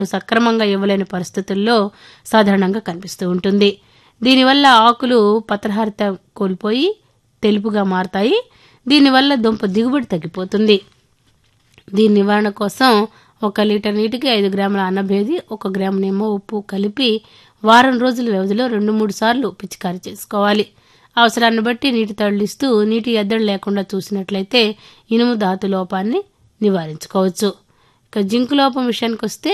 సక్రమంగా ఇవ్వలేని పరిస్థితుల్లో సాధారణంగా కనిపిస్తూ ఉంటుంది దీనివల్ల ఆకులు పత్రహారిత కోల్పోయి తెలుపుగా మారతాయి దీనివల్ల దుంప దిగుబడి తగ్గిపోతుంది దీని నివారణ కోసం ఒక లీటర్ నీటికి ఐదు గ్రాముల అన్నభేది ఒక గ్రాము నిమ్మ ఉప్పు కలిపి వారం రోజుల వ్యవధిలో రెండు మూడు సార్లు పిచికారీ చేసుకోవాలి అవసరాన్ని బట్టి నీటి తరలిస్తూ నీటి ఎద్దడి లేకుండా చూసినట్లయితే ఇనుము ధాతు లోపాన్ని నివారించుకోవచ్చు ఇక జింకు లోపం విషయానికి వస్తే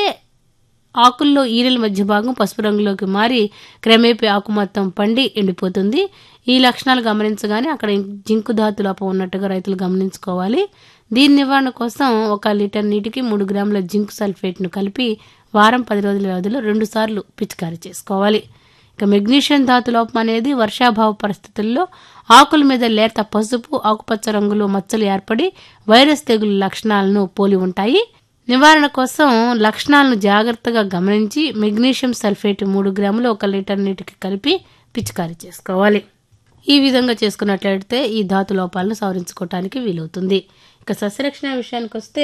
ఆకుల్లో ఈనెల మధ్య భాగం పసుపు రంగులోకి మారి క్రమేపీ ఆకు మొత్తం పండి ఎండిపోతుంది ఈ లక్షణాలు గమనించగానే అక్కడ జింకు ధాతు లోపం ఉన్నట్టుగా రైతులు గమనించుకోవాలి దీని నివారణ కోసం ఒక లీటర్ నీటికి మూడు గ్రాముల జింక్ సల్ఫేట్ను కలిపి వారం పది రోజుల వ్యవధిలో రెండు సార్లు పిచికారీ చేసుకోవాలి ఇక మెగ్నీషియం ధాతు లోపం అనేది వర్షాభావ పరిస్థితుల్లో ఆకుల మీద లేత పసుపు ఆకుపచ్చ రంగులో మచ్చలు ఏర్పడి వైరస్ తెగులు లక్షణాలను పోలి ఉంటాయి నివారణ కోసం లక్షణాలను జాగ్రత్తగా గమనించి మెగ్నీషియం సల్ఫేట్ మూడు గ్రాములు ఒక లీటర్ నీటికి కలిపి పిచికారీ చేసుకోవాలి ఈ విధంగా చేసుకున్నట్లయితే ఈ ధాతు లోపాలను సవరించుకోవటానికి వీలవుతుంది ఇక సస్యరక్షణ విషయానికి వస్తే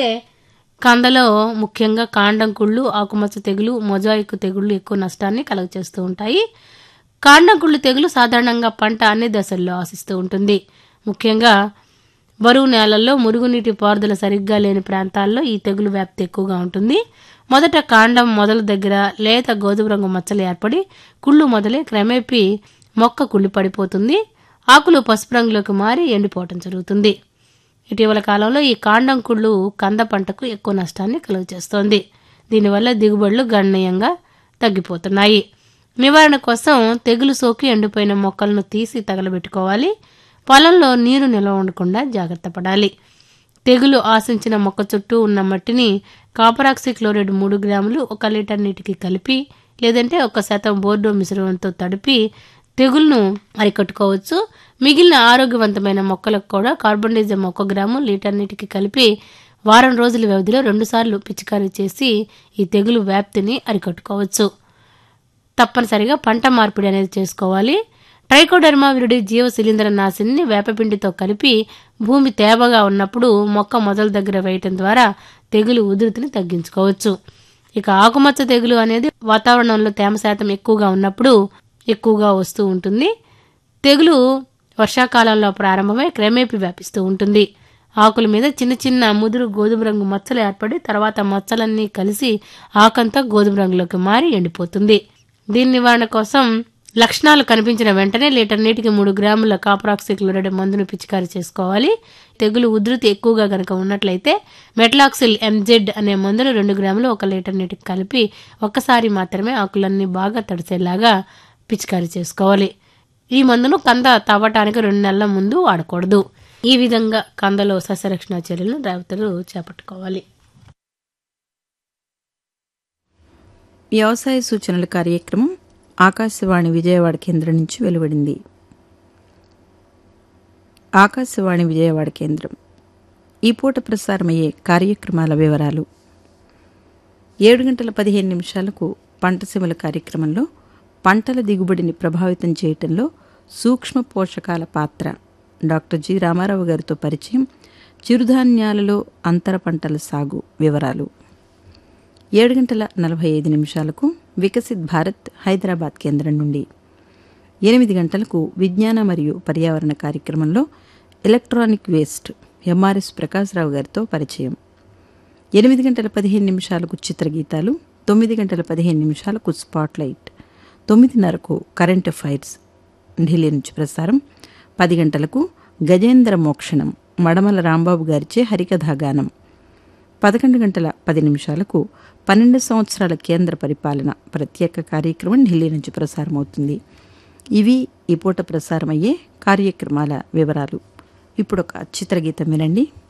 కందలో ముఖ్యంగా కాండం కుళ్ళు ఆకుమచ్చ తెగులు మొజాయిక్ తెగుళ్ళు ఎక్కువ నష్టాన్ని కలుగచేస్తూ ఉంటాయి కాండం కుళ్ళు తెగులు సాధారణంగా పంట అన్ని దశల్లో ఆశిస్తూ ఉంటుంది ముఖ్యంగా బరువు నేలల్లో మురుగునీటి పారుదల సరిగ్గా లేని ప్రాంతాల్లో ఈ తెగులు వ్యాప్తి ఎక్కువగా ఉంటుంది మొదట కాండం మొదల దగ్గర లేత గోధుమ రంగు మచ్చలు ఏర్పడి కుళ్ళు మొదలై క్రమేపీ మొక్క కుళ్ళి పడిపోతుంది ఆకులు పసుపు రంగులోకి మారి ఎండిపోవటం జరుగుతుంది ఇటీవల కాలంలో ఈ కాండం కుళ్ళు కంద పంటకు ఎక్కువ నష్టాన్ని కలుగజేస్తోంది దీనివల్ల దిగుబడులు గణనీయంగా తగ్గిపోతున్నాయి నివారణ కోసం తెగులు సోకి ఎండిపోయిన మొక్కలను తీసి తగలబెట్టుకోవాలి పొలంలో నీరు నిల్వ ఉండకుండా జాగ్రత్త పడాలి తెగులు ఆశించిన మొక్క చుట్టూ ఉన్న మట్టిని కాపరాక్సి క్లోరైడ్ మూడు గ్రాములు ఒక లీటర్ నీటికి కలిపి లేదంటే ఒక శాతం బోర్డో మిశ్రమంతో తడిపి తెగుళ్లను అరికట్టుకోవచ్చు మిగిలిన ఆరోగ్యవంతమైన మొక్కలకు కూడా కార్బన్ డైజమ్ ఒక గ్రాము లీటర్ నీటికి కలిపి వారం రోజుల వ్యవధిలో రెండుసార్లు పిచికారీ చేసి ఈ తెగులు వ్యాప్తిని అరికట్టుకోవచ్చు తప్పనిసరిగా పంట మార్పిడి అనేది చేసుకోవాలి ట్రైకోడర్మా విరుడి జీవ శిలీంద్ర నాశిని వేపపిండితో కలిపి భూమి తేమగా ఉన్నప్పుడు మొక్క మొదల దగ్గర వేయటం ద్వారా తెగులు ఉధృతిని తగ్గించుకోవచ్చు ఇక ఆకుమచ్చ తెగులు అనేది వాతావరణంలో తేమ శాతం ఎక్కువగా ఉన్నప్పుడు ఎక్కువగా వస్తూ ఉంటుంది తెగులు వర్షాకాలంలో ప్రారంభమై క్రమేపీ వ్యాపిస్తూ ఉంటుంది ఆకుల మీద చిన్న చిన్న ముదురు గోధుమ రంగు మచ్చలు ఏర్పడి తర్వాత మచ్చలన్నీ కలిసి ఆకంతా గోధుమ రంగులోకి మారి ఎండిపోతుంది దీని నివారణ కోసం లక్షణాలు కనిపించిన వెంటనే లీటర్ నీటికి మూడు గ్రాముల కాపరాక్సి క్లోరైడ్ మందును పిచికారీ చేసుకోవాలి తెగులు ఉధృతి ఎక్కువగా గనక ఉన్నట్లయితే మెట్లాక్సిల్ ఎంజెడ్ అనే మందును రెండు గ్రాములు ఒక లీటర్ నీటికి కలిపి ఒక్కసారి మాత్రమే ఆకులన్నీ బాగా తడిసేలాగా పిచికారీ చేసుకోవాలి ఈ మందును కంద తవ్వటానికి రెండు నెలల ముందు వాడకూడదు ఈ విధంగా కందలో సస్యరక్షణ చర్యలను రైతులు చేపట్టుకోవాలి వ్యవసాయ సూచనల కార్యక్రమం ఆకాశవాణి విజయవాడ కేంద్రం నుంచి వెలువడింది ఆకాశవాణి విజయవాడ కేంద్రం ఈ పూట ప్రసారమయ్యే కార్యక్రమాల వివరాలు ఏడు గంటల పదిహేను నిమిషాలకు పంటసీమల కార్యక్రమంలో పంటల దిగుబడిని ప్రభావితం చేయటంలో సూక్ష్మ పోషకాల పాత్ర డాక్టర్ జి రామారావు గారితో పరిచయం చిరుధాన్యాలలో అంతర పంటల సాగు వివరాలు ఏడు గంటల నలభై ఐదు నిమిషాలకు వికసిత్ భారత్ హైదరాబాద్ కేంద్రం నుండి ఎనిమిది గంటలకు విజ్ఞాన మరియు పర్యావరణ కార్యక్రమంలో ఎలక్ట్రానిక్ వేస్ట్ ఎంఆర్ఎస్ ప్రకాశ్రావు గారితో పరిచయం ఎనిమిది గంటల పదిహేను నిమిషాలకు చిత్రగీతాలు తొమ్మిది గంటల పదిహేను నిమిషాలకు స్పాట్లైట్ తొమ్మిదిన్నరకు కరెంట్ అఫైర్స్ ఢిల్లీ నుంచి ప్రసారం పది గంటలకు గజేంద్ర మోక్షణం మడమల రాంబాబు గారిచే హరికథాగానం పదకొండు గంటల పది నిమిషాలకు పన్నెండు సంవత్సరాల కేంద్ర పరిపాలన ప్రత్యేక కార్యక్రమం ఢిల్లీ నుంచి ప్రసారమవుతుంది ఇవి ఈ పూట ప్రసారమయ్యే కార్యక్రమాల వివరాలు ఇప్పుడు ఒక చిత్రగీతం వినండి